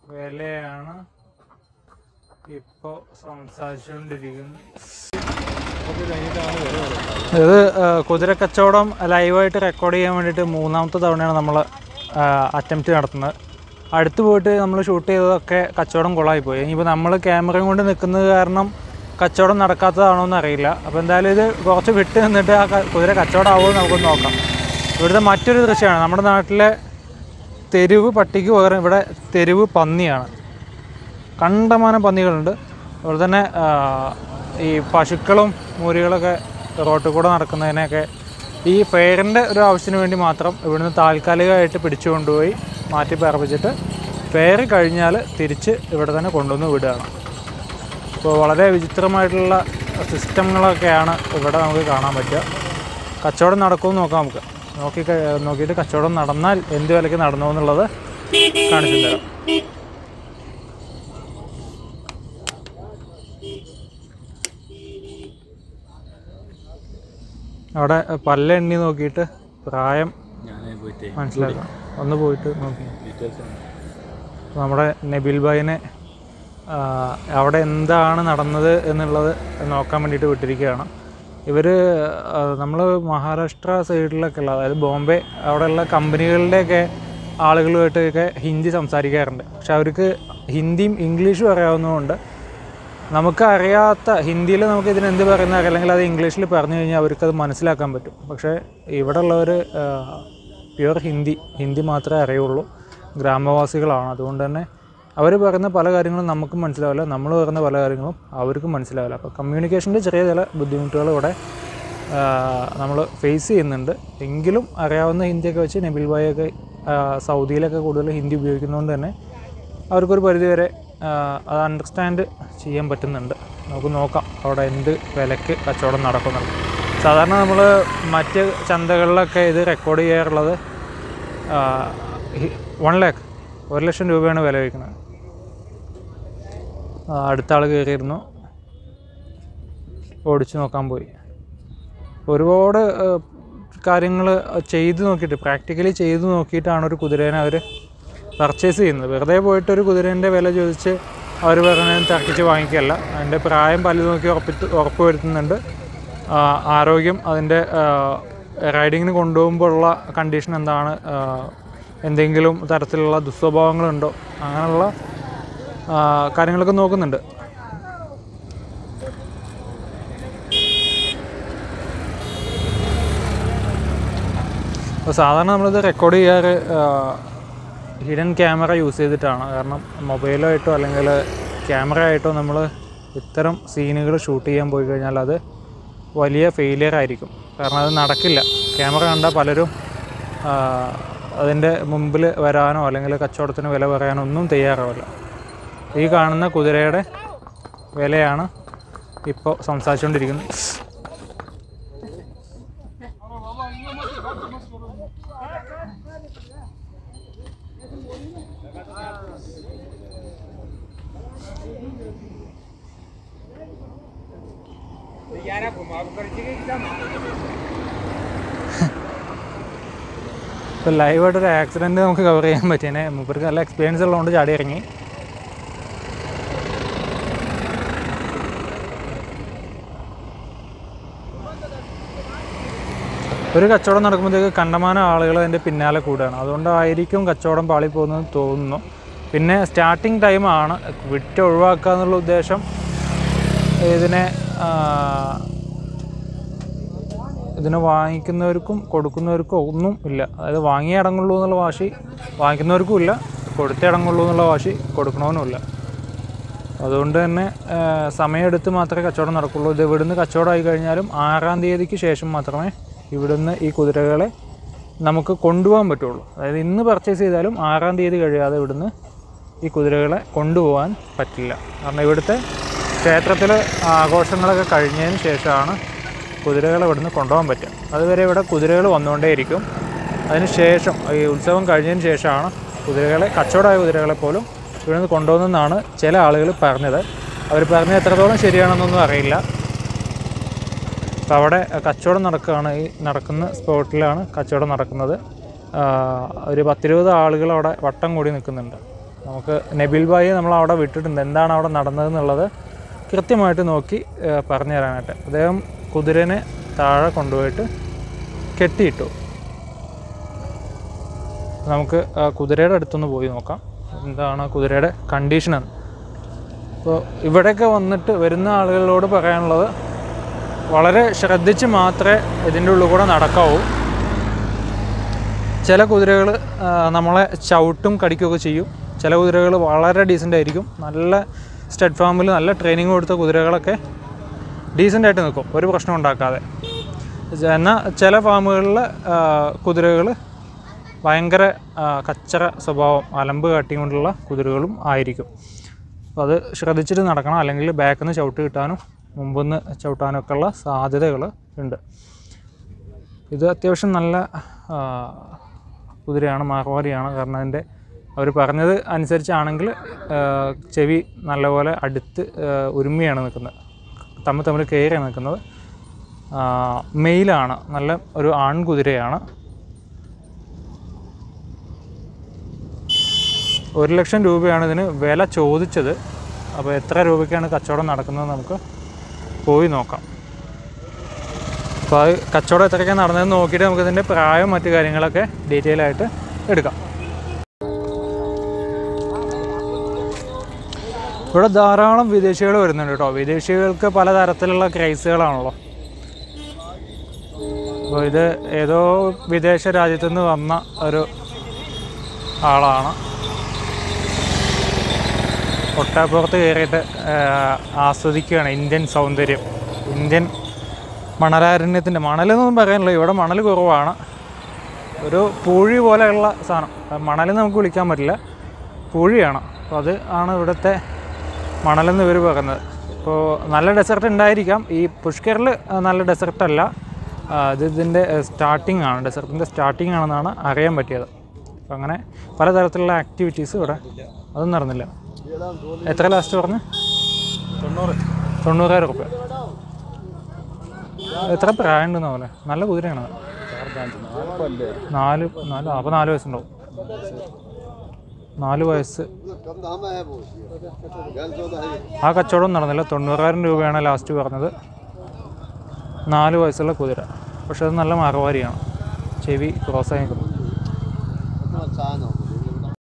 വിലയാണ് ഇപ്പോൾ സംസാരിച്ചുകൊണ്ടിരിക്കുന്നത് ഇത് കുതിര കച്ചവടം ലൈവായിട്ട് റെക്കോർഡ് ചെയ്യാൻ വേണ്ടിയിട്ട് മൂന്നാമത്തെ തവണയാണ് നമ്മൾ അറ്റംപ്റ്റ് നടത്തുന്നത് അടുത്ത് പോയിട്ട് നമ്മൾ ഷൂട്ട് ചെയ്തതൊക്കെ കച്ചവടം കൊളായി പോയി ഇനിയിപ്പോൾ നമ്മൾ ക്യാമറയും കൊണ്ട് നിൽക്കുന്നത് കാരണം കച്ചവടം നടക്കാത്തതാണോ എന്ന് അറിയില്ല അപ്പോൾ എന്തായാലും ഇത് കുറച്ച് വിട്ട് നിന്നിട്ട് ആ ക- കുതിര കച്ചവടം ആവുമോ എന്ന് നമുക്കൊന്ന് നോക്കാം ഇവിടുത്തെ മറ്റൊരു ദൃശ്യമാണ് നമ്മുടെ നാട്ടിലെ തെരുവ് പട്ടിക്ക് പകരം ഇവിടെ തെരുവ് പന്നിയാണ് കണ്ടമാനം പന്നികളുണ്ട് അതുപോലെ തന്നെ ആ, ഈ പശുക്കളും മൂരികളൊക്കെ റോട്ടിൽ കൂടെ നടക്കുന്നതിനെയൊക്കെ ഈ ഫെയറിൻ്റെ ഒരു ആവശ്യത്തിന് വേണ്ടി മാത്രം ഇവിടുന്ന് താൽക്കാലികമായിട്ട് പിടിച്ചു കൊണ്ടുപോയി മാറ്റി പറപ്പിച്ചിട്ട് ഫെയർ കഴിഞ്ഞാൽ തിരിച്ച് ഇവിടെ തന്നെ കൊണ്ടുവന്ന് വിടുകയാണ് അപ്പോൾ വളരെ വിചിത്രമായിട്ടുള്ള സിസ്റ്റങ്ങളൊക്കെയാണ് ഇവിടെ നമുക്ക് കാണാൻ പറ്റുക കച്ചവടം നടക്കുമെന്ന് നോക്കാം നമുക്ക് നോക്കി കഴി- നോക്കിയിട്ട് കച്ചവടം നടന്നാൽ എന്ത് വിലയ്ക്ക് നടന്നു എന്നുള്ളത് കാണിച്ചു തരാം അവിടെ പല്ല എണ്ണി നോക്കിയിട്ട് പ്രായം ഞാൻ പോയിട്ട് മനസ്സിലാക്കാം ഒന്ന് പോയിട്ട് നോക്കി ഡീറ്റെയിൽസ് നമ്മുടെ നബിൽ ഭായിനെ ആ, അവിടെ എന്താണ് നടന്നത് എന്നുള്ളത് നോക്കാൻ വേണ്ടിയിട്ട് വിട്ടിരിക്കുകയാണ് ഇവർ നമ്മൾ മഹാരാഷ്ട്ര സൈഡിലൊക്കെ ഉള്ള അതായത് ബോംബെ അവിടെയുള്ള കമ്പനികളുടെയൊക്കെ ആളുകളുമായിട്ടൊക്കെ ഹിന്ദി സംസാരിക്കാറുണ്ട് പക്ഷെ അവർക്ക് ഹിന്ദിയും ഇംഗ്ലീഷും അറിയാവുന്നതുകൊണ്ട് നമുക്ക് അറിയാത്ത ഹിന്ദിയിൽ നമുക്ക് ഇതിന് എന്ത് പറയുന്ന അറിയില്ല അല്ലെങ്കിൽ അത് ഇംഗ്ലീഷിൽ പറഞ്ഞു കഴിഞ്ഞാൽ അവർക്കത് മനസ്സിലാക്കാൻ പറ്റും പക്ഷേ ഇവിടെ ഉള്ളവർ പ്യുവർ ഹിന്ദി ഹിന്ദി മാത്രമേ അറിയുള്ളൂ ഗ്രാമവാസികളാണ് അതുകൊണ്ട് തന്നെ അവർ പറയുന്ന പല കാര്യങ്ങളും നമുക്കും മനസ്സിലാവില്ല നമ്മൾ പറയുന്ന പല കാര്യങ്ങളും അവർക്കും മനസ്സിലാവില്ല അപ്പോൾ കമ്മ്യൂണിക്കേഷൻ്റെ ചെറിയ ചില ബുദ്ധിമുട്ടുകൾ ഇവിടെ നമ്മൾ ഫേസ് ചെയ്യുന്നുണ്ട് എങ്കിലും അറിയാവുന്ന ഹിന്ദിയൊക്കെ വെച്ച് നബിൽ ഭായിയൊക്കെ ആ, സൗദിയിലൊക്കെ കൂടുതൽ ഹിന്ദി ഉപയോഗിക്കുന്നതുകൊണ്ട് തന്നെ അവർക്കൊരു പരിധിവരെ ആ, അത് അണ്ടർസ്റ്റാൻഡ് ചെയ്യാൻ പറ്റുന്നുണ്ട് നമുക്ക് നോക്കാം അവിടെ എന്ത് വിലക്ക് കച്ചവടം നടക്കുന്നുണ്ട് സാധാരണ നമ്മൾ മറ്റ് ചന്തകളിലൊക്കെ ഇത് റെക്കോർഡ് ചെയ്യാറുള്ളത് വൺ ലാക്ക് ഒരു ലക്ഷം രൂപയാണ് വില വയ്ക്കുന്നത് ആ, അടുത്ത ആൾ കയറിയിരുന്നു ഓടിച്ചു നോക്കാൻ പോയി ഒരുപാട് കാര്യങ്ങൾ ചെയ്ത് നോക്കിയിട്ട് പ്രാക്ടിക്കലി ചെയ്ത് നോക്കിയിട്ടാണ് ഒരു കുതിരേനെ അവർ പർച്ചേസ് ചെയ്യുന്നത് വെറുതെ പോയിട്ട് ഒരു കുതിരേൻ്റെ വില ചോദിച്ച് അവർ പറഞ്ഞതിന് തർക്കിച്ച് വാങ്ങിക്കുകയല്ല അതിൻ്റെ പ്രായം പല്ല് നോക്കി ഉറപ്പിച്ച് ഉറപ്പ് വരുത്തുന്നുണ്ട് ആ, ആരോഗ്യം അതിൻ്റെ റൈഡിങ്ങിന് കൊണ്ടുപോകുമ്പോഴുള്ള കണ്ടീഷൻ എന്താണ് ആ, എന്തെങ്കിലും തരത്തിലുള്ള ദുസ്വഭാവങ്ങളുണ്ടോ അങ്ങനെയുള്ള ആ, കാര്യങ്ങളൊക്കെ നോക്കുന്നുണ്ട് അപ്പോൾ സാധാരണ നമ്മളിത് റെക്കോർഡ് ചെയ്യാറ് ഹിഡൻ ക്യാമറ യൂസ് ചെയ്തിട്ടാണ് കാരണം മൊബൈലോ ആയിട്ടോ അല്ലെങ്കിൽ ക്യാമറ ആയിട്ടോ നമ്മൾ ഇത്തരം സീനുകൾ ഷൂട്ട് ചെയ്യാൻ പോയി കഴിഞ്ഞാൽ അത് വലിയ ഫെയിലിയർ ആയിരിക്കും കാരണം അത് നടക്കില്ല ക്യാമറ കണ്ട പലരും ആ, അതിൻ്റെ മുമ്പിൽ വരാനോ അല്ലെങ്കിൽ കച്ചവടത്തിന് വില പറയാനോ ഒന്നും തയ്യാറാവില്ല ഈ കാണുന്ന കുതിരയുടെ വിലയാണ് ഇപ്പോൾ സംസാരിച്ചുകൊണ്ടിരിക്കുന്നത് ഇപ്പോൾ ലൈവായിട്ട് ഒരു ആക്സിഡൻറ്റ് നമുക്ക് കവർ ചെയ്യാൻ പറ്റിയതിനെ മൂപ്പർക്ക് നല്ല എക്സ്പീരിയൻസ് ഉള്ളതുകൊണ്ട് ചാടി ഇറങ്ങി ഒരു കച്ചവടം നടക്കുമ്പോഴത്തേക്ക് കണ്ടമാനം ആളുകൾ അതിൻ്റെ പിന്നാലെ കൂടുകയാണ് അതുകൊണ്ടായിരിക്കും കച്ചവടം പാളി പോകുന്നത് തോന്നുന്നു പിന്നെ സ്റ്റാർട്ടിങ് ടൈമാണ് വിറ്റ് ഒഴിവാക്കുക എന്നുള്ള ഉദ്ദേശം ഇതിനെ ആ, ഇതിനെ വാങ്ങിക്കുന്നവർക്കും കൊടുക്കുന്നവർക്കും ഒന്നും ഇല്ല അതായത് വാങ്ങിയേ അടങ്ങുള്ളൂ എന്നുള്ള വാശി വാങ്ങിക്കുന്നവർക്കും ഇല്ല കൊടുത്തേ അടങ്ങുള്ളൂ എന്നുള്ള വാശി കൊടുക്കണവനുമില്ല അതുകൊണ്ട് തന്നെ ആ, സമയമെടുത്ത് മാത്രമേ കച്ചവടം നടക്കുള്ളൂ ഇത് ഇവിടുന്ന് കച്ചവടമായി കഴിഞ്ഞാലും ആറാം തീയതിക്ക് ശേഷം മാത്രമേ ഇവിടുന്ന് ഈ കുതിരകളെ നമുക്ക് കൊണ്ടുപോകാൻ പറ്റുള്ളൂ അതായത് ഇന്ന് പർച്ചേസ് ചെയ്താലും ആറാം തീയതി കഴിയാതെ ഇവിടുന്ന് ഈ കുതിരകളെ കൊണ്ടുപോകാൻ പറ്റില്ല കാരണം ഇവിടുത്തെ ക്ഷേത്രത്തിൽ ആഘോഷങ്ങളൊക്കെ കഴിഞ്ഞതിന് ശേഷമാണ് കുതിരകളെ ഇവിടുന്ന് കൊണ്ടുപോകാൻ പറ്റുക അതുവരെ ഇവിടെ കുതിരകൾ വന്നുകൊണ്ടേയിരിക്കും അതിന് ശേഷം ഈ ഉത്സവം കഴിഞ്ഞതിന് ശേഷമാണ് കുതിരകളെ കച്ചവടമായ കുതിരകളെ പോലും ഇവിടുന്ന് കൊണ്ടുപോകുന്നതെന്നാണ് ചില ആളുകൾ പറഞ്ഞത് അവർ പറഞ്ഞത് എത്രത്തോളം ശരിയാണെന്നൊന്നും അറിയില്ല അപ്പോൾ അവിടെ കച്ചവടം നടക്കുകയാണ് ഈ നടക്കുന്ന സ്പോട്ടിലാണ് കച്ചവടം നടക്കുന്നത് ആ, ഒരു പത്തിരുപത് ആളുകൾ അവിടെ വട്ടം കൂടി നിൽക്കുന്നുണ്ട് നമുക്ക് നബിൽ ബായി നമ്മൾ അവിടെ വിട്ടിട്ടുണ്ട് എന്താണ് അവിടെ നടന്നതെന്നുള്ളത് കൃത്യമായിട്ട് നോക്കി ഏഹ്, പറഞ്ഞു തരാനായിട്ട് അദ്ദേഹം കുതിരനെ താഴെ കൊണ്ടുപോയിട്ട് കെട്ടിയിട്ടു നമുക്ക് ആ കുതിരയുടെ അടുത്തൊന്ന് പോയി നോക്കാം എന്താണ് കുതിരയുടെ കണ്ടീഷൻ എന്ന് അപ്പോൾ ഇവിടെയൊക്കെ വന്നിട്ട് വരുന്ന ആളുകളോട് പറയാനുള്ളത് വളരെ ശ്രദ്ധിച്ച് മാത്രമേ ഇതിൻ്റെ ഉള്ളിൽ കൂടെ നടക്കാവൂ ചില കുതിരകൾ നമ്മളെ ചവിട്ടും കടിക്കുകയൊക്കെ ചെയ്യും ചില കുതിരകൾ വളരെ ഡീസൻ്റ് ആയിരിക്കും നല്ല സ്റ്റഡ് ഫാമിൽ നല്ല ട്രെയിനിങ് കൊടുത്ത കുതിരകളൊക്കെ ഡീസൻ്റ് ആയിട്ട് നിൽക്കും ഒരു പ്രശ്നം ഉണ്ടാക്കാതെ എന്നാൽ ചില ഫാമുകളിൽ കുതിരകൾ ഭയങ്കര ആ, കച്ചറ സ്വഭാവം അലമ്പ് കാട്ടിക്കൊണ്ടുള്ള കുതിരകളും ആയിരിക്കും അപ്പോൾ അത് ശ്രദ്ധിച്ചിട്ട് നടക്കണം അല്ലെങ്കിൽ ബാക്കിൽ നിന്ന് ചവിട്ട് കിട്ടാനും മുമ്പിൽ നിന്ന് ചവിട്ടാനും ഒക്കെ ഉള്ള സാധ്യതകൾ ഉണ്ട് ഇത് അത്യാവശ്യം നല്ല ആ, കുതിരയാണ് മാർവാടിയാണ് കാരണം അതിൻ്റെ അവർ പറഞ്ഞത് അനുസരിച്ചാണെങ്കിൽ ആ, ചെവി നല്ലപോലെ അടുത്ത് ആ, ഉരുമിയാണ് നിൽക്കുന്നത് തമ്മിൽ തമ്മിൽ കയറിയാണ് നിൽക്കുന്നത് ആ, മെയിലാണ് നല്ല ഒരു ആൺകുതിരയാണ് ഒരു ലക്ഷം രൂപയാണ് ഇതിന് വില ചോദിച്ചത് അപ്പോൾ എത്ര രൂപയ്ക്കാണ് കച്ചവടം നടക്കുന്നത് നമുക്ക് പോയി നോക്കാം അപ്പോൾ അത് കച്ചവടം എത്രയ്ക്കാണ് നടന്നതെന്ന് നോക്കിയിട്ട് നമുക്ക് ഇതിൻ്റെ പ്രായം മറ്റു കാര്യങ്ങളൊക്കെ ഡീറ്റെയിൽ ആയിട്ട് എടുക്കാം ഇവിടെ ധാരാളം വിദേശികൾ വരുന്നുണ്ട് കേട്ടോ വിദേശികൾക്ക് പലതരത്തിലുള്ള ക്രൈസുകളാണല്ലോ അപ്പോൾ ഇത് ഏതോ വിദേശ രാജ്യത്തു നിന്ന് വന്ന ഒരു ആളാണ് ഒട്ടാപ്പുറത്ത് കയറിയിട്ട് ആ, ആസ്വദിക്കുകയാണ് ഇന്ത്യൻ സൗന്ദര്യം ഇന്ത്യൻ മണലാരണ്യത്തിൻ്റെ മണലെന്നൊന്നും പറയാനില്ല ഇവിടെ മണൽ കുറവാണ് ഒരു പൂഴി പോലെയുള്ള സാധനം മണൽ നമുക്ക് വിളിക്കാൻ പറ്റില്ല പൂഴിയാണ് അപ്പോൾ അത് ആണ് ഇവിടുത്തെ മണലെന്ന് ഇവർ പറയുന്നത് ഇപ്പോൾ നല്ല ഡെസർട്ട് ഉണ്ടായിരിക്കാം ഈ പുഷ്കറിൽ നല്ല ഡെസർട്ട് അല്ല ആ, ഇത് ഇതിൻ്റെ സ്റ്റാർട്ടിംഗ് ആണ് ഡെസർട്ടിൻ്റെ സ്റ്റാർട്ടിംഗ് ആണെന്നാണ് അറിയാൻ പറ്റിയത് അപ്പോൾ അങ്ങനെ പലതരത്തിലുള്ള ആക്ടിവിറ്റീസ് ഇവിടെ അതൊന്നും നടന്നില്ല എത്ര ലാസ്റ്റ് പറഞ്ഞു തൊണ്ണൂറ് തൊണ്ണൂറായിരം റുപ്യ എത്ര പ്രായം ഉണ്ടെന്ന് പോലെ നല്ല കുതിരയാണ് അത്. നാല് നാല് അപ്പോൾ നാല് വയസ്സുണ്ടാവും നാല് വയസ്സ് ആ കച്ചവടം നടന്നില്ല തൊണ്ണൂറായിരം രൂപയാണ് ലാസ്റ്റ് പറഞ്ഞത് നാല് വയസ്സുള്ള കുതിര പക്ഷെ അത് നല്ല മറവാരിയാണ് ചെവി ക്രോസ് ആയി നിൽക്കുന്നു